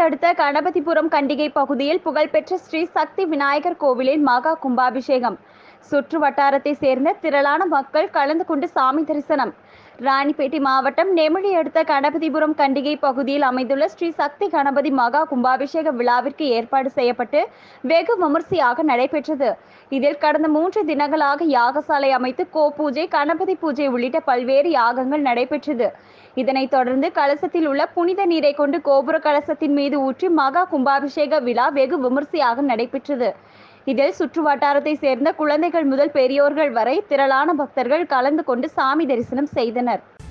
அடுத்த கணபதிபுரம் கண்டிகை பகுதியில் புகழ்பெற்ற ஸ்ரீ சக்தி விநாயகர் கோவிலின் மகா கும்பாபிஷேகம் சுற்று வட்டாரத்தை சேர்ந்த திரளான மக்கள் கலந்து கொண்டு சாமி தரிசனம் ராணிப்பேட்டை மாவட்டம் நெமிழி அடுத்த கணபதிபுரம் கண்டிகை பகுதியில் அமைந்துள்ள ஸ்ரீ சக்தி கணபதி மகா கும்பாபிஷேக விழாவிற்கு ஏற்பாடு செய்யப்பட்டு வெகு விமர்சையாக நடைபெற்றது இதில் கடந்த மூன்று தினங்களாக யாகசாலை அமைத்து கோ பூஜை கணபதி பூஜை உள்ளிட்ட பல்வேறு யாகங்கள் நடைபெற்றது இதனைத் தொடர்ந்து கலசத்தில் உள்ள புனித நீரை கொண்டு கோபுர கலசத்தின் மீது ஊற்றி மகா கும்பாபிஷேக விழா வெகு விமர்சையாக நடைபெற்றது இதில் சுற்று வட்டாரத்தை சேர்ந்த குழந்தைகள் முதல் பெரியோர்கள் வரை திரளான பக்தர்கள் கலந்து கொண்டு சாமி தரிசனம் செய்தனர்